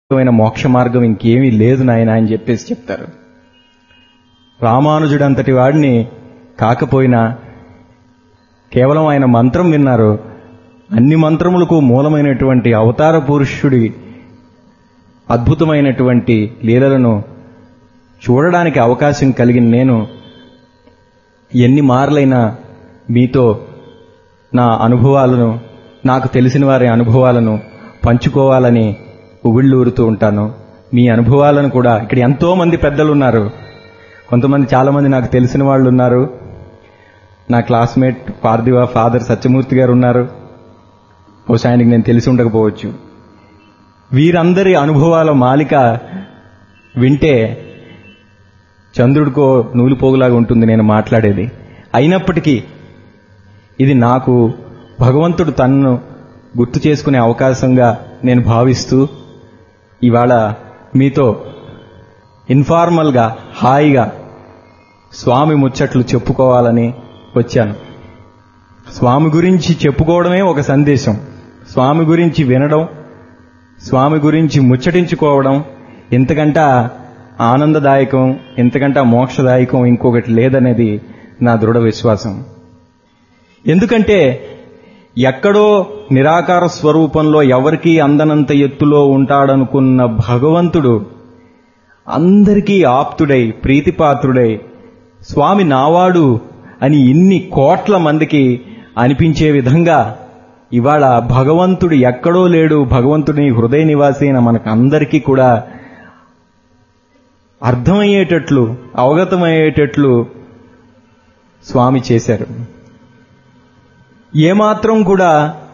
అయిన మోక్ష మార్గం ఇంకేమీ లేదు నాయన అని చెప్పేసి చెప్తారు రామానుజుడంతటి వాడిని కాకపోయినా కేవలం ఆయన మంత్రం విన్నారు అన్ని మంత్రములకు మూలమైనటువంటి అవతార పురుషుడి అద్భుతమైనటువంటి లీలలను చూడడానికి అవకాశం కలిగిన నేను ఎన్ని మార్లైనా మీతో నా అనుభవాలను నాకు తెలిసిన వారి అనుభవాలను పంచుకోవాలని ఉవ్విళ్ళూరుతూ ఉంటాను మీ అనుభవాలను కూడా ఇక్కడ ఎంతో మంది పెద్దలు ఉన్నారు కొంతమంది చాలా మంది నాకు తెలిసిన వాళ్ళు ఉన్నారు నా క్లాస్మేట్ పార్థివ ఫాదర్ సత్యమూర్తి గారు ఉన్నారు బహుశా ఆయనకి నేను తెలిసి ఉండకపోవచ్చు వీరందరి అనుభవాల మాలిక వింటే చంద్రుడికో నూలుపోగులాగా ఉంటుంది నేను మాట్లాడేది అయినప్పటికీ ఇది నాకు భగవంతుడు తన్ను గుర్తు చేసుకునే అవకాశంగా నేను భావిస్తూ ఇవాళ మీతో ఇన్ఫార్మల్గా హాయిగా స్వామి ముచ్చట్లు చెప్పుకోవాలని వచ్చాను స్వామి గురించి చెప్పుకోవడమే ఒక సందేశం స్వామి గురించి వినడం స్వామి గురించి ముచ్చటించుకోవడం ఇంతకంట ఆనందదాయకం ఇంతకంట మోక్షదాయకం ఇంకొకటి లేదనేది నా దృఢ విశ్వాసం ఎందుకంటే ఎక్కడో నిరాకార స్వరూపంలో ఎవరికీ అందనంత ఎత్తులో ఉంటాడనుకున్న భగవంతుడు అందరికీ ఆప్తుడై ప్రీతిపాత్రుడై స్వామి నావాడు అని ఇన్ని కోట్ల మందికి అనిపించే విధంగా ఇవాళ భగవంతుడు ఎక్కడో లేడు భగవంతుడి హృదయ నివాసి అయిన మనకందరికీ కూడా అర్థమయ్యేటట్లు అవగతమయ్యేటట్లు స్వామి చేశారు ఏమాత్రం కూడా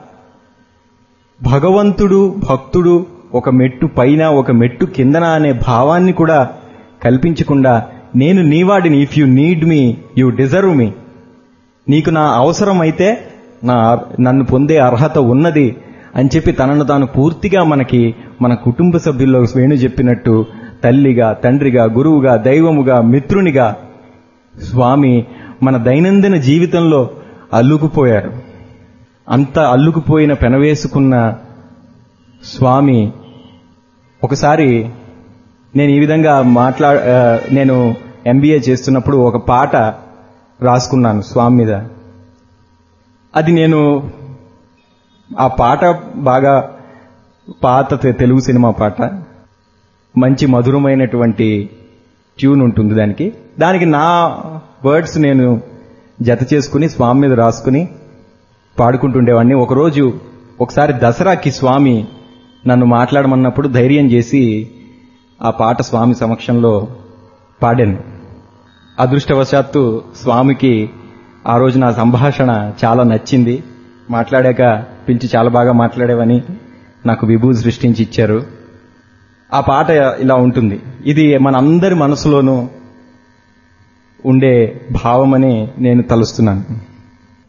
భగవంతుడు భక్తుడు ఒక మెట్టు పైన ఒక మెట్టు కిందన అనే భావాన్ని కూడా కల్పించకుండా నేను నీవాడిని if you need me you deserve me నీకు నా అవసరం అయితే నా నన్ను పొందే అర్హత ఉన్నది అని చెప్పి తనను తాను పూర్తిగా మనకి మన కుటుంబ సభ్యుల్లో వేణు చెప్పినట్టు తల్లిగా తండ్రిగా గురువుగా దైవముగా మిత్రునిగా స్వామి మన దైనందిన జీవితంలో అల్లుకుపోయారు అంత అల్లుకుపోయిన పెనవేసుకున్న స్వామి ఒకసారి నేను ఈ విధంగా మాట్లా ఆ, నేను ఎంబీఏ చేస్తున్నప్పుడు ఒక పాట రాసుకున్నాను స్వామి మీద అది నేను ఆ పాట బాగా పాత తె- తెలుగు సినిమా పాట మంచి మధురమైనటువంటి ట్యూన్ ఉంటుంది దానికి దానికి నా వర్డ్స్ నేను జత చేసుకుని స్వామి మీద రాసుకుని పాడుకుంటుండేవాడిని ఒకరోజు ఒకసారి దసరాకి స్వామి నన్ను మాట్లాడమన్నప్పుడు ధైర్యం చేసి ఆ పాట స్వామి సమక్షంలో పాడాను అదృష్టవశాత్తు స్వామికి ఆ రోజు నా సంభాషణ చాలా నచ్చింది మాట్లాడాక పిలిచి చాలా బాగా మాట్లాడేవని నాకు విభూతి సృష్టించి ఇచ్చారు ఆ పాట ఇలా ఉంటుంది ఇది మనందరి మనసులోనూ ఉండే భావమని నేను తలుస్తున్నాను